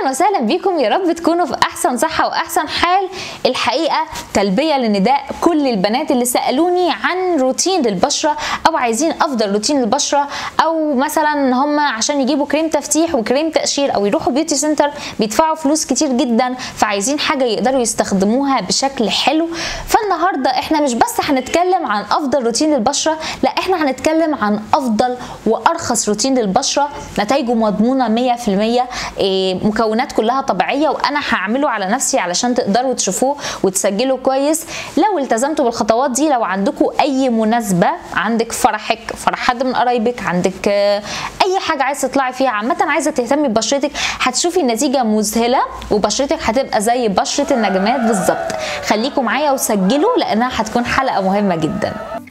اهلا وسهلا بيكم يا رب تكونوا في احسن صحه واحسن حال الحقيقه تلبيه لنداء كل البنات اللي سالوني عن روتين للبشره او عايزين افضل روتين للبشره او مثلا هم عشان يجيبوا كريم تفتيح وكريم تقشير او يروحوا بيوتي سنتر بيدفعوا فلوس كتير جدا فعايزين حاجه يقدروا يستخدموها بشكل حلو فالنهارده احنا مش بس هنتكلم عن افضل روتين للبشره لا احنا هنتكلم عن افضل وارخص روتين للبشره نتائجه مضمونه 100% إيه مكونات كلها طبيعيه وانا هعمله على نفسي علشان تقدروا تشوفوه وتسجلوا كويس لو التزمتوا بالخطوات دي لو عندكم اي مناسبه عندك فرحك فرح حد من قرايبك عندك آه، اي حاجه عايزه تطلعي فيها عامه عايزه تهتمي ببشرتك هتشوفي النتيجه مذهله وبشرتك هتبقى زي بشره النجمات بالظبط خليكم معايا وسجلوا لانها هتكون حلقه مهمه جدا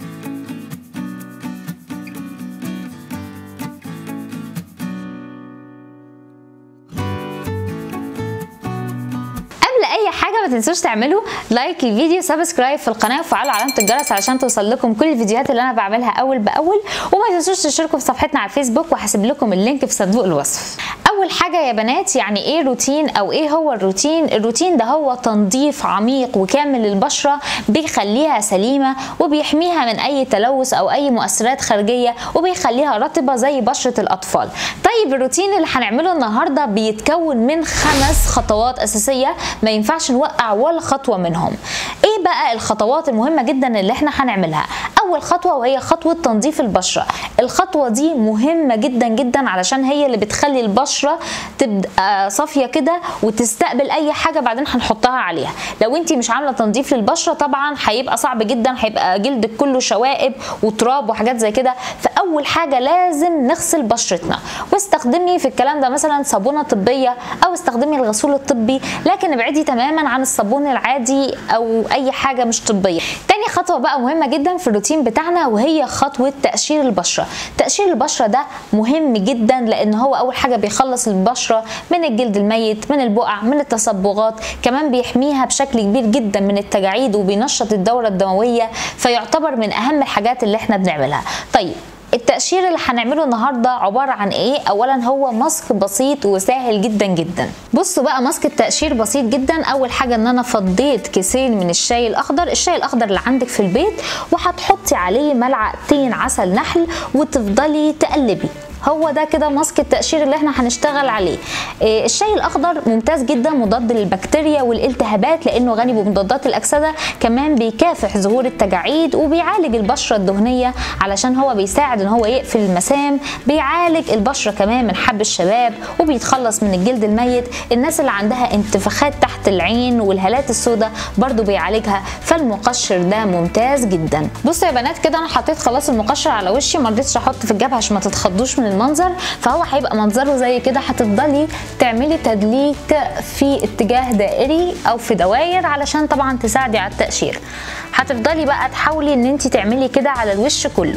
قبل اي حاجه ما تنسوش تعملوا لايك للفيديو سبسكرايب في القناه وفعلوا علامه الجرس علشان توصل لكم كل الفيديوهات اللي انا بعملها اول باول وما تنسوش تشتركوا في صفحتنا على الفيسبوك وهسيب لكم اللينك في صندوق الوصف اول حاجه يا بنات يعني ايه روتين او ايه هو الروتين الروتين ده هو تنظيف عميق وكامل للبشره بيخليها سليمه وبيحميها من اي تلوث او اي مؤثرات خارجيه وبيخليها رطبه زي بشره الاطفال طيب الروتين اللي هنعمله النهارده بيتكون من خمس خطوات اساسيه ما ينفعش نوقع ولا خطوه منهم ايه بقى الخطوات المهمه جدا اللي احنا هنعملها اول خطوه وهي خطوه تنظيف البشره الخطوه دي مهمه جدا جدا علشان هي اللي بتخلي البشره تبقى صافيه كده وتستقبل اي حاجه بعدين هنحطها عليها لو انت مش عامله تنظيف للبشره طبعا هيبقى صعب جدا هيبقى جلدك كله شوائب وتراب وحاجات زي كده فاول حاجه لازم نغسل بشرتنا واستخدمي في الكلام ده مثلا صابونه طبيه او استخدمي الغسول الطبي لكن ابعدي تماما عن الصابون العادي او اي حاجه مش طبيه تاني خطوه بقى مهمه جدا في الروتين بتاعنا وهي خطوه تقشير البشره تقشير البشره ده مهم جدا لان هو اول حاجه بيخلص البشره من الجلد الميت من البقع من التصبغات كمان بيحميها بشكل كبير جدا من التجاعيد وبينشط الدوره الدمويه فيعتبر من اهم الحاجات اللي احنا بنعملها طيب التقشير اللي هنعمله النهارده عباره عن ايه اولا هو ماسك بسيط وسهل جدا جدا بصوا بقى ماسك التقشير بسيط جدا اول حاجه ان انا فضيت كيسين من الشاي الاخضر الشاي الاخضر اللي عندك في البيت وهتحطي عليه ملعقتين عسل نحل وتفضلي تقلبي هو ده كده ماسك التقشير اللي احنا هنشتغل عليه إيه الشاي الاخضر ممتاز جدا مضاد للبكتيريا والالتهابات لانه غني بمضادات الاكسده كمان بيكافح ظهور التجاعيد وبيعالج البشره الدهنيه علشان هو بيساعد ان هو يقفل المسام بيعالج البشره كمان من حب الشباب وبيتخلص من الجلد الميت الناس اللي عندها انتفاخات تحت العين والهالات السوداء برضو بيعالجها فالمقشر ده ممتاز جدا بصوا يا بنات كده انا حطيت خلاص المقشر على وشي ما رضيتش احط في الجبهه عشان ما تتخضوش من المنظر فهو هيبقى منظره زي كده هتفضلي تعملي تدليك في اتجاه دائري او في دواير علشان طبعا تساعدي على التقشير هتفضلي بقى تحاولي ان انت تعملي كده على الوش كله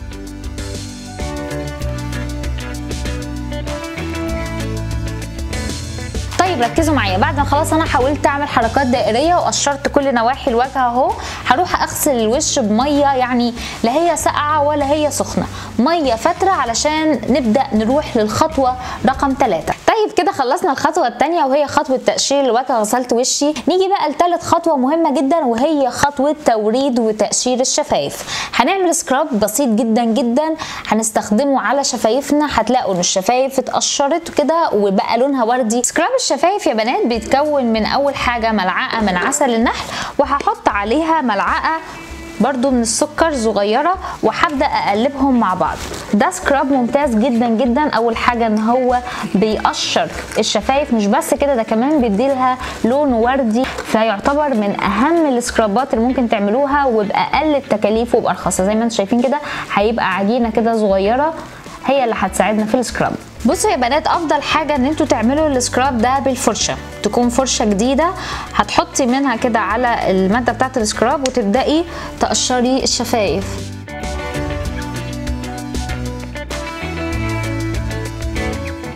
طيب ركزوا معايا بعد ما خلاص انا حاولت اعمل حركات دائريه وقشرت كل نواحي الوجه اهو هروح اغسل الوش بميه يعني لا هي ساقعه ولا هي سخنه ميه فتره علشان نبدا نروح للخطوه رقم 3 طيب كده خلصنا الخطوه الثانيه وهي خطوه تقشير الوجه غسلت وشي نيجي بقى لثالث خطوه مهمه جدا وهي خطوه توريد وتقشير الشفايف هنعمل سكراب بسيط جدا جدا هنستخدمه على شفايفنا هتلاقوا ان الشفايف اتقشرت كده وبقى لونها وردي سكراب الشفايف يا بنات بيتكون من اول حاجه ملعقه من عسل النحل وهحط عليها ملعقه برضو من السكر صغيرة وهبدأ أقلبهم مع بعض ده سكراب ممتاز جدا جدا أول حاجة إن هو بيقشر الشفايف مش بس كده ده كمان بيديلها لون وردي فيعتبر من أهم السكرابات اللي ممكن تعملوها وبأقل التكاليف وبأرخصها زي ما انتم شايفين كده هيبقى عجينة كده صغيرة هي اللي هتساعدنا في السكراب بصوا يا بنات افضل حاجه ان انتوا تعملوا السكراب ده بالفرشه تكون فرشه جديده هتحطي منها كده على الماده بتاعه السكراب وتبداي تقشري الشفايف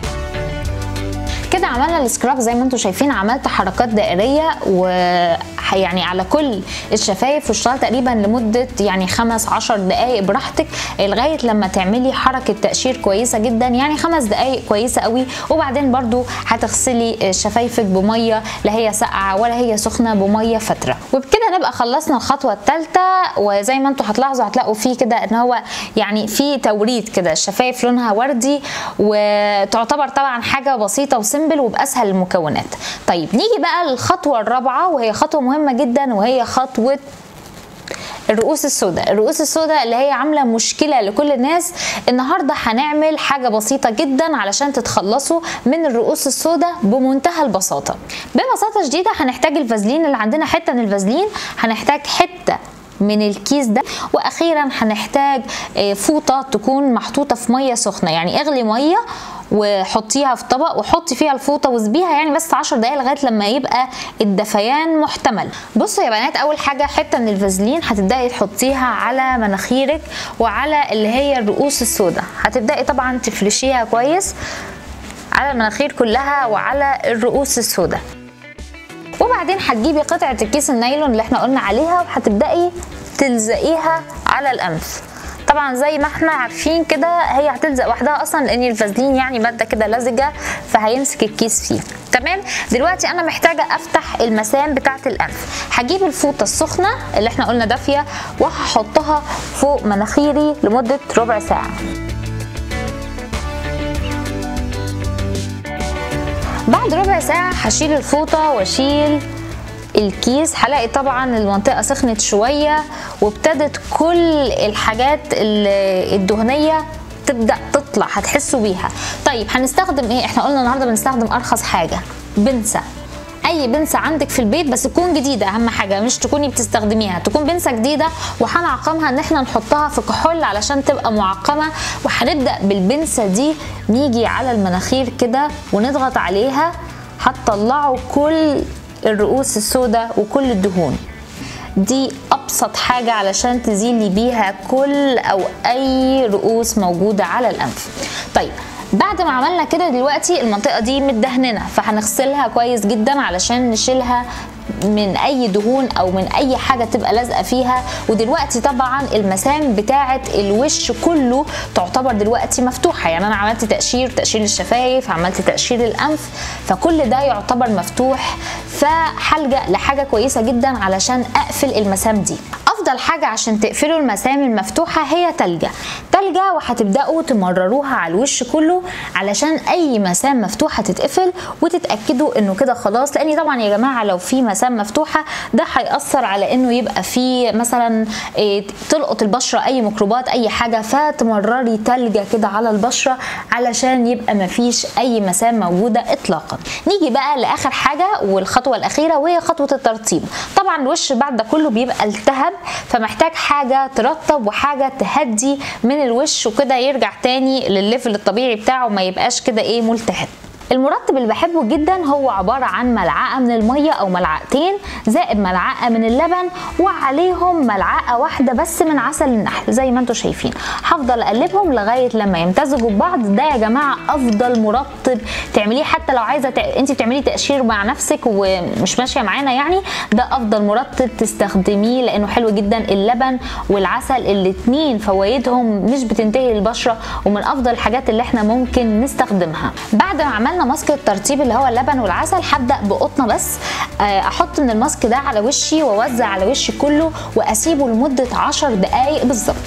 كده عملنا السكراب زي ما انتم شايفين عملت حركات دائريه و يعني على كل الشفايف واشتغل تقريبا لمده يعني خمس عشر دقائق براحتك لغايه لما تعملي حركه تقشير كويسه جدا يعني خمس دقائق كويسه قوي وبعدين برضو هتغسلي شفايفك بميه لا هي ساقعه ولا هي سخنه بميه فتره وبكده نبقى خلصنا الخطوه الثالثه وزي ما انتم هتلاحظوا هتلاقوا فيه كده ان هو يعني في توريد كده الشفايف لونها وردي وتعتبر طبعا حاجه بسيطه وسيمبل وباسهل المكونات طيب نيجي بقى للخطوه الرابعه وهي خطوه مهمه جدا وهي خطوه الرؤوس السوداء الرؤوس السوداء اللي هي عامله مشكله لكل الناس النهارده هنعمل حاجه بسيطه جدا علشان تتخلصوا من الرؤوس السوداء بمنتهى البساطه ببساطه شديده هنحتاج الفازلين اللي عندنا حته من الفازلين هنحتاج حته من الكيس ده واخيرا هنحتاج فوطه تكون محطوطه في ميه سخنه يعني اغلي ميه وحطيها في طبق وحطي فيها الفوطه واسبيها يعني بس 10 دقايق لغايه لما يبقى الدفيان محتمل بصوا يا بنات اول حاجه حته من الفازلين هتبداي تحطيها على مناخيرك وعلى اللي هي الرؤوس السوداء هتبداي طبعا تفرشيها كويس على المناخير كلها وعلى الرؤوس السوداء وبعدين هتجيبي قطعه الكيس النايلون اللي احنا قلنا عليها وهتبداي تلزقيها على الانف طبعا زي ما احنا عارفين كده هي هتلزق وحدها اصلا لان الفازلين يعني ماده كده لزجه فهيمسك الكيس فيه تمام دلوقتي انا محتاجه افتح المسام بتاعه الانف هجيب الفوطه السخنه اللي احنا قلنا دافيه وهحطها فوق مناخيري لمده ربع ساعه بعد ربع ساعه هشيل الفوطه واشيل الكيس هلاقي طبعا المنطقه سخنت شويه وابتدت كل الحاجات الدهنيه تبدا تطلع هتحسوا بيها طيب هنستخدم ايه احنا قلنا النهارده بنستخدم ارخص حاجه بنسه اي بنسه عندك في البيت بس تكون جديده اهم حاجه مش تكوني بتستخدميها تكون بنسه جديده وهنعقمها ان احنا نحطها في كحول علشان تبقى معقمه وهنبدا بالبنسه دي نيجي على المناخير كده ونضغط عليها هتطلعوا كل الرؤوس السوداء وكل الدهون دي ابسط حاجه علشان تزيلي بيها كل او اي رؤوس موجوده على الانف طيب بعد ما عملنا كده دلوقتي المنطقه دي متدهننه فهنغسلها كويس جدا علشان نشيلها من اي دهون او من اي حاجه تبقى لازقه فيها ودلوقتي طبعا المسام بتاعه الوش كله تعتبر دلوقتي مفتوحه يعني انا عملت تقشير تقشير الشفايف عملت تقشير الانف فكل ده يعتبر مفتوح فهلجا لحاجه كويسه جدا علشان اقفل المسام دي افضل حاجه عشان تقفلوا المسام المفتوحه هي تلجه تلجه وهتبداوا تمرروها على الوش كله علشان اي مسام مفتوحه تتقفل وتتاكدوا انه كده خلاص لان طبعا يا جماعه لو في مسام مفتوحه ده هياثر على انه يبقى في مثلا إيه تلقط البشره اي ميكروبات اي حاجه فتمرري تلجه كده على البشره علشان يبقى مفيش اي مسام موجوده اطلاقا نيجي بقى لاخر حاجه والخطوه الاخيره وهي خطوه الترطيب طبعا الوش بعد ده كله بيبقى التهب فمحتاج حاجه ترطب وحاجه تهدي من الوش وكده يرجع تاني للليفل الطبيعي بتاعه ما يبقاش كده ايه ملتهب المرطب اللي بحبه جدا هو عبارة عن ملعقة من المية أو ملعقتين زائد ملعقة من اللبن وعليهم ملعقة واحدة بس من عسل النحل زي ما انتم شايفين هفضل أقلبهم لغاية لما يمتزجوا ببعض ده يا جماعة أفضل مرطب تعمليه حتى لو عايزة ت... انت بتعملي تقشير مع نفسك ومش ماشية معانا يعني ده أفضل مرطب تستخدميه لأنه حلو جدا اللبن والعسل الاتنين فوائدهم مش بتنتهي للبشرة ومن أفضل الحاجات اللي احنا ممكن نستخدمها بعد ما عملنا عملنا ماسك الترطيب اللي هو اللبن والعسل هبدا بقطنه بس احط من الماسك ده على وشي واوزع على وشي كله واسيبه لمده 10 دقائق بالظبط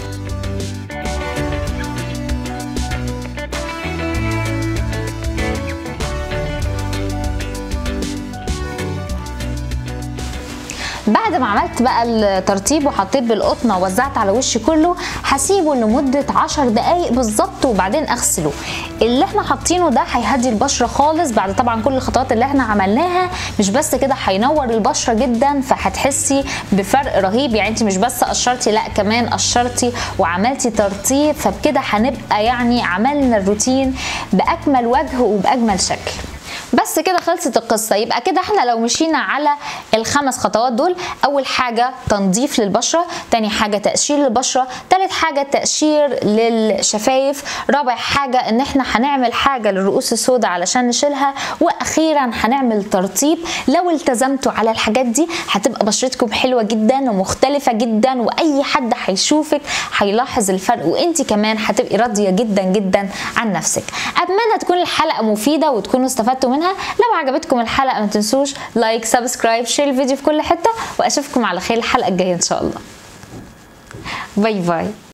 بعد ما عملت بقى الترطيب وحطيت بالقطنه ووزعت على وشي كله هسيبه لمده 10 دقائق بالظبط وبعدين اغسله اللي احنا حاطينه ده هيهدي البشره خالص بعد طبعا كل الخطوات اللي احنا عملناها مش بس كده هينور البشره جدا فهتحسي بفرق رهيب يعني انت مش بس قشرتي لا كمان قشرتي وعملتي ترطيب فبكده هنبقى يعني عملنا الروتين باكمل وجه وباجمل شكل بس كده خلصت القصه يبقى كده احنا لو مشينا على الخمس خطوات دول اول حاجه تنظيف للبشره تاني حاجه تقشير للبشره تالت حاجه تقشير للشفايف رابع حاجه ان احنا هنعمل حاجه للرؤوس السوداء علشان نشيلها واخيرا هنعمل ترطيب لو التزمتوا على الحاجات دي هتبقى بشرتكم حلوه جدا ومختلفه جدا واي حد هيشوفك هيلاحظ الفرق وانت كمان هتبقي راضيه جدا جدا عن نفسك اتمنى تكون الحلقه مفيده وتكونوا استفدتوا منها لو عجبتكم الحلقه ما تنسوش لايك سبسكرايب شير الفيديو في كل حته واشوفكم على خير الحلقه الجايه ان شاء الله باي باي